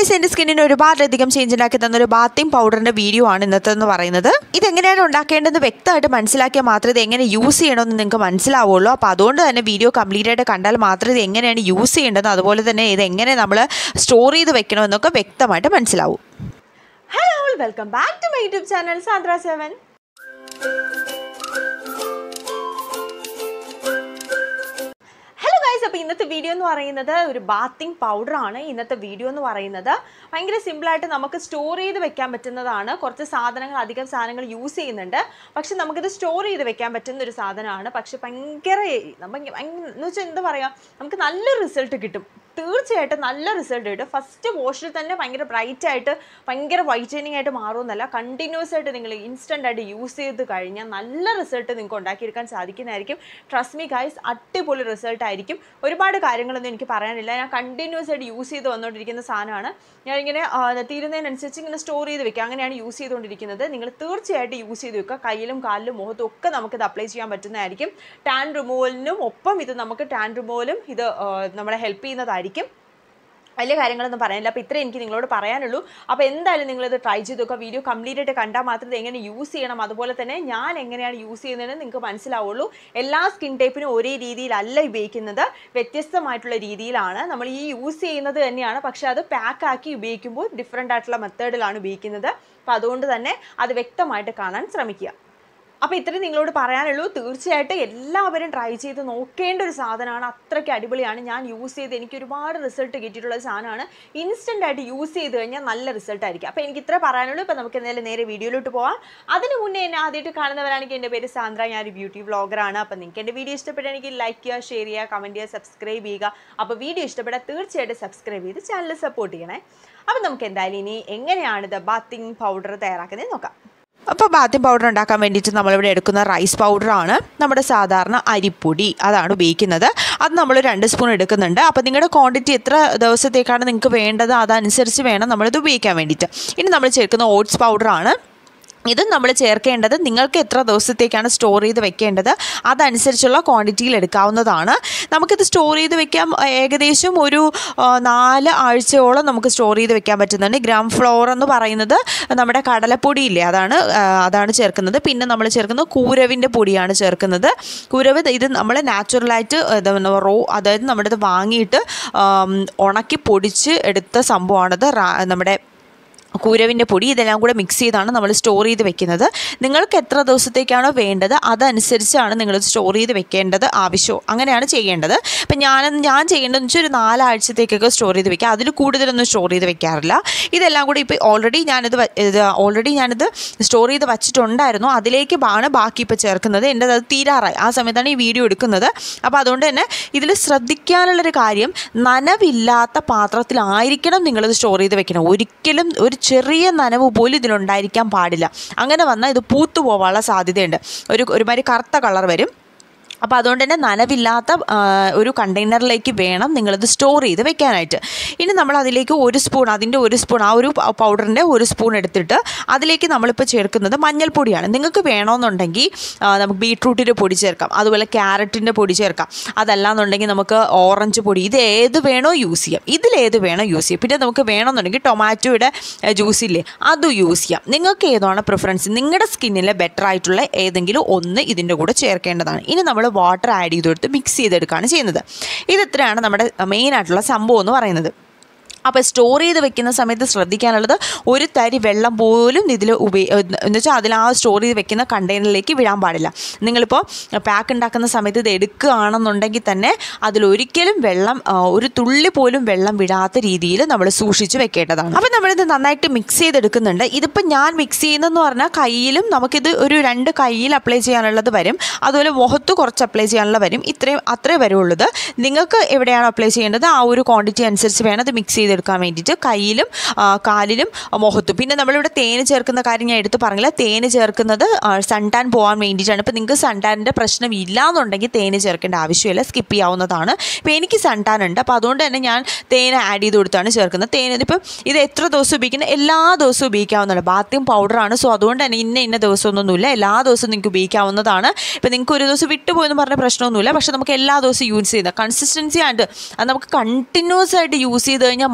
guys എൻ്റെ സ്കിന്നിന് ഒരുപാടധികം ചേഞ്ച് ഉണ്ടാക്കി തന്ന ഒരു ബാത്തിങ് പൗഡറിൻ്റെ വീഡിയോ ആണ് ഇന്നത്തെ എന്ന് പറയുന്നത് ഇതെങ്ങനെയാണ് ഉണ്ടാക്കേണ്ടതെന്ന് വ്യക്തമായിട്ട് മനസ്സിലാക്കിയാൽ മാത്രമേ ഇത് എങ്ങനെ യൂസ് ചെയ്യണമെന്ന് നിങ്ങൾക്ക് മനസ്സിലാവുള്ളൂ അപ്പോൾ അതുകൊണ്ട് തന്നെ വീഡിയോ കംപ്ലീറ്റ് ആയിട്ട് കണ്ടാൽ മാത്രമേ ഇത് എങ്ങനെയാണ് യൂസ് ചെയ്യേണ്ടത് അതുപോലെ തന്നെ ഇത് എങ്ങനെ നമ്മൾ സ്റ്റോർ ചെയ്ത് വെക്കണമെന്നൊക്കെ വ്യക്തമായിട്ട് മനസ്സിലാവും hello welcome back to my YouTube channel Sandra seven hello guys അപ്പോൾ ഇന്നത്തെ വീഡിയോ എന്ന് പറയുന്നത് ഒരു ബാത്തിങ് പൗഡറാണ് ഇന്നത്തെ വീഡിയോ എന്ന് പറയുന്നത് ഭയങ്കര സിമ്പിളായിട്ട് നമുക്ക് സ്റ്റോർ ചെയ്ത് വെക്കാൻ പറ്റുന്നതാണ് കുറച്ച് സാധനങ്ങൾ അധികം സാധനങ്ങൾ യൂസ് ചെയ്യുന്നുണ്ട് പക്ഷെ നമുക്കിത് സ്റ്റോർ ചെയ്ത് വെക്കാൻ പറ്റുന്ന ഒരു സാധനമാണ് പക്ഷെ ഭയങ്കര നമുക്ക് എന്ന് വെച്ചാൽ എന്താ പറയുക നമുക്ക് നല്ല റിസൾട്ട് കിട്ടും തീർച്ചയായിട്ടും നല്ല റിസൾട്ട് കിട്ടും ഫസ്റ്റ് വാഷിൽ തന്നെ ഭയങ്കര ബ്രൈറ്റ് ആയിട്ട് ഭയങ്കര വൈറ്റനിങ് ആയിട്ട് മാറുമെന്നല്ല കണ്ടിന്യൂസ് ആയിട്ട് നിങ്ങൾ ഇൻസ്റ്റൻ്റ് ആയിട്ട് യൂസ് ചെയ്ത് കഴിഞ്ഞാൽ നല്ല റിസൾട്ട് നിങ്ങൾക്ക് ഉണ്ടാക്കിയെടുക്കാൻ സാധിക്കുന്നതായിരിക്കും ട്രസ്റ്റ് മീ ഗൈസ് അടിപൊളി റിസൾട്ട് ആയിരിക്കും ഒരുപാട് കാര്യങ്ങളൊന്നും എനിക്ക് പറയാനില്ല ഞാൻ കണ്ടിന്യൂസ് ആയിട്ട് യൂസ് ചെയ്ത് വന്നുകൊണ്ടിരിക്കുന്ന സാധനമാണ് ഞാനിങ്ങനെ ആ, തീരുന്നതിനനുസരിച്ച് ഇങ്ങനെ സ്റ്റോർ ചെയ്ത് വെക്കുക അങ്ങനെയാണ് യൂസ് ചെയ്തുകൊണ്ടിരിക്കുന്നത് നിങ്ങൾ തീർച്ചയായിട്ടും യൂസ് ചെയ്ത് വെക്കുക കയ്യിലും കാലിലും മുഖത്തും ഒക്കെ നമുക്കിത് അപ്ലൈ ചെയ്യാൻ പറ്റുന്നതായിരിക്കും ടാൻ റിമൂവലിനും ഒപ്പം ഇത് നമുക്ക് ടാൻ റിമൂവലും ഇത് ആ, നമ്മളെ ഹെൽപ്പ് ചെയ്യുന്നതായിരിക്കും വലിയ കാര്യങ്ങളൊന്നും പറയാനില്ല അപ്പോൾ ഇത്രേ എനിക്ക് നിങ്ങളോട് പറയാനുള്ളൂ അപ്പോൾ എന്തായാലും നിങ്ങളിത് ട്രൈ ചെയ്ത് നോക്കുക വീഡിയോ കംപ്ലീറ്റ് ആയിട്ട് കണ്ടാൽ മാത്രമേ ഇത് എങ്ങനെ യൂസ് ചെയ്യണം അതുപോലെ തന്നെ ഞാൻ എങ്ങനെയാണ് യൂസ് ചെയ്യുന്നതെന്ന് നിങ്ങൾക്ക് മനസ്സിലാവുള്ളൂ എല്ലാ സ്കിൻ ടൈപ്പിനും ഒരേ രീതിയിലല്ല ഉപയോഗിക്കുന്നത് വ്യത്യസ്തമായിട്ടുള്ള രീതിയിലാണ് നമ്മൾ ഈ യൂസ് ചെയ്യുന്നത് തന്നെയാണ് പക്ഷേ അത് പാക്ക് ആക്കി ഉപയോഗിക്കുമ്പോൾ ഡിഫറെൻ്റ് ആയിട്ടുള്ള മെത്തേഡിലാണ് ഉപയോഗിക്കുന്നത് അപ്പോൾ അതുകൊണ്ട് തന്നെ അത് വ്യക്തമായിട്ട് കാണാൻ ശ്രമിക്കുക അപ്പോൾ ഇത്രയും നിങ്ങളോട് പറയാനുള്ളൂ തീർച്ചയായിട്ടും എല്ലാവരും ട്രൈ ചെയ്ത് നോക്കേണ്ട ഒരു സാധനമാണ് അത്രയ്ക്ക് അടിപൊളിയാണ് ഞാൻ യൂസ് ചെയ്ത് എനിക്ക് ഒരുപാട് റിസൾട്ട് കിട്ടിയിട്ടുള്ള ഒരു സാധനമാണ് ഇൻസ്റ്റൻ്റ് ആയിട്ട് യൂസ് ചെയ്ത് കഴിഞ്ഞാൽ നല്ല റിസൾട്ട് ആയിരിക്കും അപ്പോൾ എനിക്ക് ഇത്ര പറയാനുള്ളൂ ഇപ്പോൾ നമുക്ക് എന്തായാലും നേരെ വീഡിയോയിലോട്ട് പോവാം അതിന് മുന്നേ എന്നെ ആദ്യമായിട്ട് കാണുന്നവരാണെങ്കിൽ എൻ്റെ പേര് സാന്ദ്ര ഞാൻ ഒരു ബ്യൂട്ടി വ്ളോഗറാണ് അപ്പോൾ നിങ്ങൾക്ക് എൻ്റെ വീഡിയോ ഇഷ്ടപ്പെടുകയാണെങ്കിൽ ലൈക്ക് ചെയ്യുക ഷെയർ ചെയ്യുക കമൻറ്റ് ചെയ്യുക സബ്സ്ക്രൈബ് ചെയ്യുക അപ്പോൾ വീഡിയോ ഇഷ്ടപ്പെട്ടാൽ തീർച്ചയായിട്ടും സബ്സ്ക്രൈബ് ചെയ്ത് ചാനൽ സപ്പോർട്ട് ചെയ്യണേ അപ്പോൾ നമുക്ക് എന്തായാലും ഇനി എങ്ങനെയാണ് ഇത് ബാത്തിങ് പൗഡർ തയ്യാറാക്കുന്നത് നോക്കാം അപ്പോൾ ബാത്തിങ് പൗഡർ ഉണ്ടാക്കാൻ വേണ്ടിയിട്ട് നമ്മളിവിടെ എടുക്കുന്ന റൈസ് പൗഡറാണ് നമ്മുടെ സാധാരണ അരിപ്പൊടി അതാണ് ഉപയോഗിക്കുന്നത് അത് നമ്മൾ രണ്ട് സ്പൂൺ എടുക്കുന്നുണ്ട് അപ്പോൾ നിങ്ങളുടെ ക്വാണ്ടിറ്റി എത്ര ദിവസത്തേക്കാണ് നിങ്ങൾക്ക് വേണ്ടത് അതനുസരിച്ച് വേണം നമ്മളിത് ഉപയോഗിക്കാൻ വേണ്ടിയിട്ട് ഇനി നമ്മൾ ചേർക്കുന്ന ഓട്സ് പൗഡറാണ് ഇത് നമ്മൾ ചേർക്കേണ്ടത് നിങ്ങൾക്ക് എത്ര ദിവസത്തേക്കാണ് സ്റ്റോർ ചെയ്ത് വെക്കേണ്ടത് അതനുസരിച്ചുള്ള ക്വാണ്ടിറ്റിയിൽ എടുക്കാവുന്നതാണ് നമുക്കിത് സ്റ്റോർ ചെയ്ത് വെക്കാം ഏകദേശം ഒരു ആ, നാല് ആഴ്ചയോളം നമുക്ക് സ്റ്റോർ ചെയ്ത് വെക്കാൻ പറ്റുന്നുണ്ട് ഗ്രാം ഫ്ലോർ എന്ന് പറയുന്നത് നമ്മുടെ കടലപ്പൊടിയില്ലേ അതാണ് ആ, അതാണ് ചേർക്കുന്നത് പിന്നെ നമ്മൾ ചേർക്കുന്നത് കൂരവിൻ്റെ പൊടിയാണ് ചേർക്കുന്നത് കൂരവ് ഇത് നമ്മൾ നാച്ചുറലായിട്ട് ഇത് റോ അതായത് നമ്മുടെ ഇത് വാങ്ങിയിട്ട് ആം, ഉണക്കി പൊടിച്ച് എടുത്ത സംഭവമാണത് റാ- നമ്മുടെ കൂരവിൻ്റെ പൊടി ഇതെല്ലാം കൂടെ മിക്സ് ചെയ്താണ് നമ്മൾ സ്റ്റോർ ചെയ്ത് വെക്കുന്നത് നിങ്ങൾക്ക് എത്ര ദിവസത്തേക്കാണോ വേണ്ടത് അതനുസരിച്ചാണ് നിങ്ങൾ സ്റ്റോർ ചെയ്ത് വെക്കേണ്ടത് ആവശ്യമോ അങ്ങനെയാണ് ചെയ്യേണ്ടത് ഇപ്പം ഞാൻ ഞാൻ ചെയ്യേണ്ടതെന്ന് വെച്ചാൽ ഒരു നാലാഴ്ചത്തേക്കൊക്കെ സ്റ്റോർ ചെയ്ത് വെക്കുക അതിൽ കൂടുതലൊന്നും സ്റ്റോർ ചെയ്ത് വെക്കാറില്ല ഇതെല്ലാം കൂടി ഇപ്പോൾ ഓൾറെഡി ഞാനിത് വ- ഇത് ഓൾറെഡി ഞാനിത് സ്റ്റോർ ചെയ്ത് വച്ചിട്ടുണ്ടായിരുന്നു അതിലേക്ക് ആണ് ബാക്കി ഇപ്പോൾ ചേർക്കുന്നത് എൻ്റെ അത് തീരാറായി ആ സമയത്താണ് ഈ വീഡിയോ എടുക്കുന്നത് അപ്പോൾ അതുകൊണ്ട് തന്നെ ഇതിൽ ശ്രദ്ധിക്കാനുള്ളൊരു കാര്യം നനവില്ലാത്ത പാത്രത്തിലായിരിക്കണം നിങ്ങളിത് സ്റ്റോർ ചെയ്ത് വെക്കണം ഒരിക്കലും ഒരു ചെറിയ നനവ് പോലും ഇതിലുണ്ടായിരിക്കാൻ പാടില്ല അങ്ങനെ വന്നാൽ ഇത് പൂത്തു പോകാനുള്ള സാധ്യതയുണ്ട് ഒരു ഒരുമാതിരി കറുത്ത കളർ വരും അപ്പോൾ അതുകൊണ്ട് തന്നെ നനവില്ലാത്ത ആ, ഒരു കണ്ടെയ്നറിലേക്ക് വേണം നിങ്ങളിത് സ്റ്റോർ ചെയ്ത് വെക്കാനായിട്ട് ഇനി നമ്മൾ അതിലേക്ക് ഒരു സ്പൂൺ അതിൻ്റെ ഒരു സ്പൂൺ ആ ഒരു പൗഡറിൻ്റെ ഒരു സ്പൂൺ എടുത്തിട്ട് അതിലേക്ക് നമ്മളിപ്പോൾ ചേർക്കുന്നത് മഞ്ഞൾപ്പൊടിയാണ് നിങ്ങൾക്ക് വേണമെന്നുണ്ടെങ്കിൽ ആ, നമുക്ക് ബീട്രൂട്ടിൻ്റെ പൊടി ചേർക്കാം അതുപോലെ ക്യാരറ്റിൻ്റെ പൊടി ചേർക്കാം അതല്ലാന്നുണ്ടെങ്കിൽ നമുക്ക് ഓറഞ്ച് പൊടി ഇത് ഏത് വേണോ യൂസ് ചെയ്യാം ഇതിലേത് വേണോ യൂസ് ചെയ്യാം പിന്നെ നമുക്ക് വേണമെന്നുണ്ടെങ്കിൽ ടൊമാറ്റോയുടെ ജ്യൂസ് ഇല്ലേ അത് യൂസ് ചെയ്യാം നിങ്ങൾക്ക് ഏതാണ് പ്രിഫറൻസ് നിങ്ങളുടെ സ്കിന്നിലെ ബെറ്റർ ആയിട്ടുള്ള ഏതെങ്കിലും ഒന്ന് ഇതിൻ്റെ കൂടെ ചേർക്കേണ്ടതാണ് ഇനി നമ്മൾ വാട്ടർ ആഡ് ചെയ്ത് കൊടുത്ത് മിക്സ് ചെയ്തെടുക്കുകയാണ് ചെയ്യുന്നത് ഇത് ഇത്രയാണ് നമ്മുടെ മെയിൻ ആയിട്ടുള്ള സംഭവം എന്ന് പറയുന്നത് അപ്പോൾ സ്റ്റോർ ചെയ്ത് വെക്കുന്ന സമയത്ത് ശ്രദ്ധിക്കാനുള്ളത് ഒരു തരി വെള്ളം പോലും ഇതിൽ ഉപയോഗ എന്ന് വെച്ചാൽ അതിൽ ആ സ്റ്റോർ ചെയ്ത് വെക്കുന്ന കണ്ടെയ്നറിലേക്ക് വിടാൻ പാടില്ല നിങ്ങളിപ്പോൾ പാക്ക് ഉണ്ടാക്കുന്ന സമയത്ത് ഇത് എടുക്കുകയാണെന്നുണ്ടെങ്കിൽ തന്നെ അതിലൊരിക്കലും വെള്ളം ആ, ഒരു തുള്ളി പോലും വെള്ളം വിടാത്ത രീതിയിൽ നമ്മൾ സൂക്ഷിച്ച് വെക്കേണ്ടതാണ് അപ്പോൾ നമ്മളിത് നന്നായിട്ട് മിക്സ് ചെയ്തെടുക്കുന്നുണ്ട് ഇതിപ്പോൾ ഞാൻ മിക്സ് ചെയ്യുന്നതെന്ന് പറഞ്ഞാൽ കയ്യിലും നമുക്കിത് ഒരു രണ്ട് കയ്യിൽ അപ്ലൈ ചെയ്യാനുള്ളത് വരും അതുപോലെ മുഖത്ത് കുറച്ച് അപ്ലൈ ചെയ്യാനുള്ള വരും ഇത്രയും അത്രേ വരുള്ളൂ നിങ്ങൾക്ക് എവിടെയാണ് അപ്ലൈ ചെയ്യേണ്ടത് ആ ഒരു ക്വാണ്ടിറ്റി അനുസരിച്ച് വേണം ഇത് മിക്സ് ചെയ്തെടുക്കാൻ വേണ്ടിയിട്ട് കയ്യിലും ആ, കാലിലും ആ, മുഖത്തും പിന്നെ നമ്മളിവിടെ തേന് ചേർക്കുന്ന കാര്യം ഞാൻ എടുത്ത് പറഞ്ഞില്ല തേന് ചേർക്കുന്നത് സൺ ടാൻ പോകാൻ വേണ്ടിയിട്ടാണ് ഇപ്പോൾ നിങ്ങൾക്ക് സൺ ടാനിൻ്റെ പ്രശ്നം ഇല്ല എന്നുണ്ടെങ്കിൽ തേന് ചേർക്കേണ്ട ആവശ്യമില്ല സ്കിപ്പ് ചെയ്യാവുന്നതാണ് ഇപ്പോൾ എനിക്ക് സൺ ടാൻ ഉണ്ട് അപ്പോൾ അതുകൊണ്ട് തന്നെ ഞാൻ തേൻ ആഡ് ചെയ്ത് കൊടുത്താണ് ചേർക്കുന്നത് തേൻ ഇതിപ്പം ഇത് എത്ര ദിവസം ഉപയോഗിക്കുന്നത് എല്ലാ ദിവസവും ഉപയോഗിക്കാവുന്നതാണ് ബാത്യം പൗഡറാണ് സോ അതുകൊണ്ട് തന്നെ ഇന്ന ഇന്ന ദിവസമൊന്നുമില്ല എല്ലാ ദിവസവും നിങ്ങൾക്ക് ഉപയോഗിക്കാവുന്നതാണ് ഇപ്പോൾ നിങ്ങൾക്ക് ഒരു ദിവസം വിട്ടുപോയെന്ന് പറഞ്ഞ പ്രശ്നമൊന്നുമില്ല പക്ഷേ നമുക്ക് എല്ലാ ദിവസവും യൂസ് ചെയ്യുന്ന കൺസിസ്റ്റൻസി ആയിട്ട് അത് നമുക്ക് കണ്ടിന്യൂസ് ആയിട്ട് യൂസ് ചെയ്ത് കഴിഞ്ഞാൽ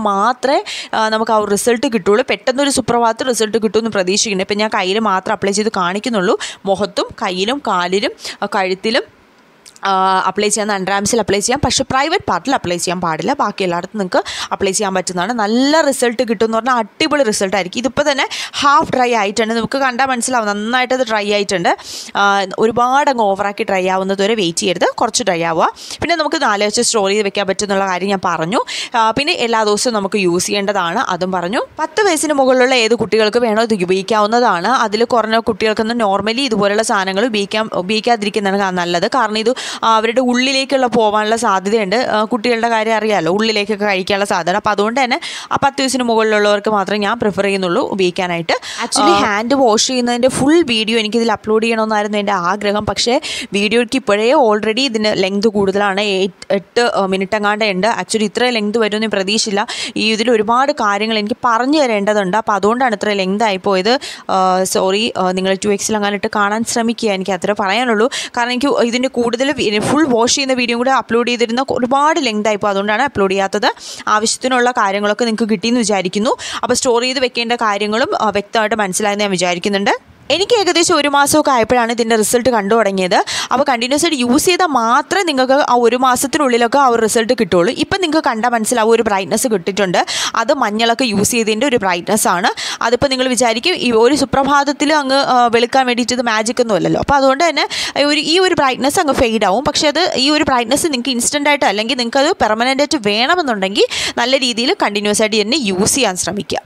മാത്രമേ ആ, നമുക്ക് ആ ഒരു റിസൾട്ട് കിട്ടുള്ളൂ പെട്ടെന്നൊരു സുപ്രഭാതത്തിൽ റിസൾട്ട് കിട്ടുമെന്ന് പ്രതീക്ഷിക്കുന്നുണ്ട് ഇപ്പം ഞാൻ കയ്യിൽ മാത്രം അപ്ലൈ ചെയ്ത് കാണിക്കുന്നുള്ളൂ മുഖത്തും കയ്യിലും കാലിലും ആ, കഴുത്തിലും അപ്ലൈ ചെയ്യാൻ അൺറാംസിൽ അപ്ലൈ ചെയ്യാം പക്ഷേ പ്രൈവറ്റ് പാർട്ടിൽ അപ്ലൈ ചെയ്യാൻ പാടില്ല ബാക്കി എല്ലായിടത്തും നിങ്ങൾക്ക് അപ്ലൈ ചെയ്യാൻ പറ്റുന്നതാണ് നല്ല റിസൾട്ട് കിട്ടും എന്ന് പറഞ്ഞാൽ അടിപൊളി റിസൾട്ട് ആയിരിക്കും ഇതിപ്പോൾ തന്നെ ഹാഫ് ഡ്രൈ ആയിട്ടുണ്ട് നമുക്ക് കണ്ടാൽ മനസ്സിലാവും നന്നായിട്ട് അത് ഡ്രൈ ആയിട്ടുണ്ട് ആ, ഒരുപാട് അങ്ങ് ഓവറാക്കി ഡ്രൈ ആവുന്നത് വരെ വെയിറ്റ് ചെയ്യരുത് കുറച്ച് ഡ്രൈ ആവുക പിന്നെ നമുക്ക് നാല് വെച്ച് സ്റ്റോർ ചെയ്ത് വെക്കാൻ പറ്റുന്നുള്ള കാര്യം ഞാൻ പറഞ്ഞു ആ, പിന്നെ എല്ലാ ദിവസവും നമുക്ക് യൂസ് ചെയ്യേണ്ടതാണ് അതും പറഞ്ഞു പത്ത് വയസ്സിന് മുകളിലുള്ള ഏത് കുട്ടികൾക്ക് വേണോ ഇത് ഉപയോഗിക്കാവുന്നതാണ് അതിൽ കുറഞ്ഞ കുട്ടികൾക്കൊന്നും നോർമലി ഇതുപോലുള്ള സാധനങ്ങൾ ഉപയോഗിക്കാൻ ഉപയോഗിക്കാതിരിക്കുന്നതാണ് നല്ലത് കാരണം ഇത് ആ, അവരുടെ ഉള്ളിലേക്കുള്ള പോകാനുള്ള സാധ്യതയുണ്ട് ആ, കുട്ടികളുടെ കാര്യം അറിയാമല്ലോ ഉള്ളിലേക്കൊക്കെ കഴിക്കാനുള്ള സാധ്യത അപ്പോൾ അതുകൊണ്ട് തന്നെ ആ പത്ത് വയസ്സിന് മുകളിലുള്ളവർക്ക് മാത്രമേ ഞാൻ പ്രിഫർ ചെയ്യുന്നുള്ളൂ ഉപയോഗിക്കാനായിട്ട് ആക്ച്വലി ഹാൻഡ് വാഷ് ചെയ്യുന്നതിൻ്റെ ഫുൾ വീഡിയോ എനിക്കിതിൽ അപ്ലോഡ് ചെയ്യണമെന്നായിരുന്നു എൻ്റെ ആഗ്രഹം പക്ഷേ വീഡിയോയ്ക്ക് ഇപ്പോഴേ ഓൾറെഡി ഇതിന് ലെങ്ത് കൂടുതലാണ് എയ്റ്റ് എട്ട് മിനിറ്റ് എങ്ങാണ്ട് ഉണ്ട് ആക്ച്വലി ഇത്ര ലെങ്ത് വരുമെന്ന് ഞാൻ പ്രതീക്ഷിച്ചില്ല ഈ ഇതിൽ ഒരുപാട് കാര്യങ്ങൾ എനിക്ക് പറഞ്ഞു തരേണ്ടതുണ്ട് അപ്പോൾ അതുകൊണ്ടാണ് ഇത്ര ലെങ്ത് ആയിപ്പോയത് സോറി നിങ്ങൾ ടു എക്സിൽ അങ്ങാനിട്ട് കാണാൻ ശ്രമിക്കുക എനിക്ക് അത്ര പറയാനുള്ളൂ കാരണം എനിക്ക് ഇതിൻ്റെ കൂടുതൽ ഫുൾ വാഷ് ചെയ്യുന്ന വീഡിയോ കൂടെ അപ്ലോഡ് ചെയ്തിരുന്ന ഒരുപാട് ലെങ്ത് ആയിപ്പോൾ അതുകൊണ്ടാണ് അപ്ലോഡ് ചെയ്യാത്തത് ആവശ്യത്തിനുള്ള കാര്യങ്ങളൊക്കെ നിങ്ങൾക്ക് കിട്ടിയെന്ന് വിചാരിക്കുന്നു അപ്പോൾ സ്റ്റോർ ചെയ്ത് വെക്കേണ്ട കാര്യങ്ങളും ആ, വ്യക്തമായിട്ട് മനസ്സിലായെന്ന് ഞാൻ വിചാരിക്കുന്നുണ്ട് എനിക്ക് ഏകദേശം ഒരു മാസമൊക്കെ ആയപ്പോഴാണ് ഇതിൻ്റെ റിസൾട്ട് കണ്ടു തുടങ്ങിയത് അപ്പോൾ കണ്ടിന്യൂസ് ആയിട്ട് യൂസ് ചെയ്താൽ മാത്രമേ നിങ്ങൾക്ക് ആ ഒരു മാസത്തിനുള്ളിലൊക്കെ ആ ഒരു റിസൾട്ട് കിട്ടുള്ളൂ ഇപ്പം നിങ്ങൾക്ക് കണ്ടാൽ മനസ്സിലാവും ഒരു ബ്രൈറ്റ്നസ് കിട്ടിയിട്ടുണ്ട് അത് മഞ്ഞളൊക്കെ യൂസ് ചെയ്തതിൻ്റെ ഒരു ബ്രൈറ്റ്നസ് ആണ് അതിപ്പോൾ നിങ്ങൾ വിചാരിക്കും ഈ ഒരു സുപ്രഭാതത്തിൽ അങ്ങ് ആ, വെളുക്കാൻ വേണ്ടിയിട്ട് ഇത് മാജിക് ഒന്നും അല്ലല്ലോ അപ്പോൾ അതുകൊണ്ട് തന്നെ ഒരു ഈ ഒരു ബ്രൈറ്റ്നസ് അങ്ങ് ഫെയ്ഡ് ആവും പക്ഷേ അത് ഈ ഒരു ബ്രൈറ്റ്നസ് നിങ്ങൾക്ക് ഇൻസ്റ്റൻ്റ് ആയിട്ട് അല്ലെങ്കിൽ നിങ്ങൾക്ക് അത് പെർമനൻ്റ് ആയിട്ട് വേണമെന്നുണ്ടെങ്കിൽ നല്ല രീതിയിൽ കണ്ടിന്യൂസ് ആയിട്ട് തന്നെ യൂസ് ചെയ്യാൻ ശ്രമിക്കുക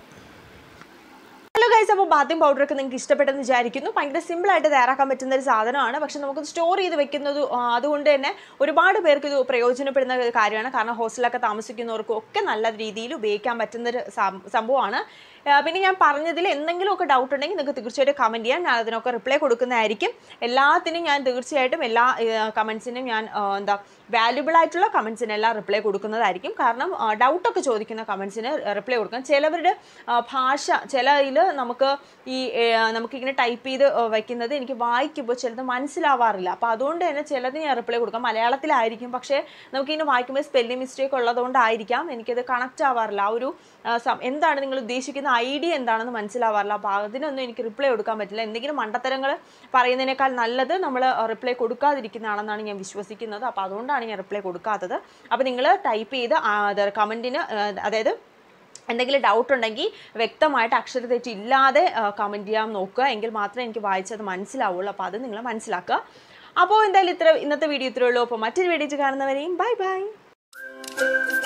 ഹലോ ഗൈസ് അപ്പോൾ ബാത്തിങ് പൗഡർ ഒക്കെ നിങ്ങൾക്ക് ഇഷ്ടപ്പെട്ടെന്ന് വിചാരിക്കുന്നു ഭയങ്കര സിമ്പിൾ ആയിട്ട് തയ്യാറാക്കാൻ പറ്റുന്ന ഒരു സാധനമാണ് പക്ഷെ നമുക്ക് സ്റ്റോർ ചെയ്ത് വെക്കുന്നത് ആ, അതുകൊണ്ട് തന്നെ ഒരുപാട് പേർക്ക് ഇത് പ്രയോജനപ്പെടുന്ന ഒരു കാര്യമാണ് കാരണം ഹോസ്റ്റലൊക്കെ താമസിക്കുന്നവർക്കും ഒക്കെ നല്ല രീതിയിൽ ഉപയോഗിക്കാൻ പറ്റുന്ന ഒരു സം- സംഭവമാണ് ആ, പിന്നെ ഞാൻ പറഞ്ഞതിൽ എന്തെങ്കിലുമൊക്കെ ഡൗട്ട് ഉണ്ടെങ്കിൽ നിങ്ങൾക്ക് തീർച്ചയായിട്ടും കമൻറ്റ് ചെയ്യാൻ ഞാൻ അതിനൊക്കെ റിപ്ലൈ കൊടുക്കുന്നതായിരിക്കും എല്ലാത്തിനും ഞാൻ തീർച്ചയായിട്ടും എല്ലാ കമൻസിനും ഞാൻ ആ, എന്താ വാല്യുബിൾ ആയിട്ടുള്ള കമൻസിനെല്ലാം റിപ്ലൈ കൊടുക്കുന്നതായിരിക്കും കാരണം ഡൗട്ടൊക്കെ ചോദിക്കുന്ന കമൻസിന് റിപ്ലൈ കൊടുക്കാം ചിലവരുടെ ആ, ഭാഷ ചിലതിൽ നമുക്ക് ഈ ഏ, നമുക്കിങ്ങനെ ടൈപ്പ് ചെയ്ത് ആ, വയ്ക്കുന്നത് എനിക്ക് വായിക്കുമ്പോൾ ചിലത് മനസ്സിലാവാറില്ല അപ്പോൾ അതുകൊണ്ട് തന്നെ ചിലത് ഞാൻ റിപ്ലൈ കൊടുക്കാം മലയാളത്തിലായിരിക്കും പക്ഷേ നമുക്കിങ്ങനെ വായിക്കുമ്പോൾ സ്പെല്ലിംഗ് മിസ്റ്റേക്ക് ഉള്ളതുകൊണ്ടായിരിക്കാം എനിക്കത് കണക്റ്റ് ആവാറില്ല ആ ഒരു ആ, സം- എന്താണ് നിങ്ങൾ ഉദ്ദേശിക്കുന്ന ഐഡിയ എന്താണെന്ന് മനസ്സിലാവാറില്ല അപ്പോൾ അതിനൊന്നും എനിക്ക് റിപ്ലൈ കൊടുക്കാൻ പറ്റില്ല എന്തെങ്കിലും മണ്ടത്തരങ്ങൾ പറയുന്നതിനേക്കാൾ നല്ലത് നമ്മൾ റിപ്ലൈ കൊടുക്കാതിരിക്കുന്നതാണെന്നാണ് ഞാൻ വിശ്വസിക്കുന്നത് അപ്പോൾ അതുകൊണ്ടാണ് ഞാൻ റിപ്ലൈ കൊടുക്കാത്തത് അപ്പോൾ നിങ്ങൾ ടൈപ്പ് ചെയ്ത് കമൻറ്റിന് അതായത് എന്തെങ്കിലും ഡൗട്ട് ഉണ്ടെങ്കിൽ വ്യക്തമായിട്ട് അക്ഷരതെറ്റ് ഇല്ലാതെ കമൻറ്റ് ചെയ്യാൻ നോക്കുക എങ്കിൽ മാത്രമേ എനിക്ക് വായിച്ചത് മനസ്സിലാവുള്ളൂ അപ്പോൾ അത് നിങ്ങൾ മനസ്സിലാക്കുക അപ്പോൾ എന്തായാലും ഇത്ര ഇന്നത്തെ വീഡിയോ ഇത്രയേ ഉള്ളൂ അപ്പോൾ മറ്റൊരു വീഡിയോ കാണുന്നവരെയും ബൈ ബൈ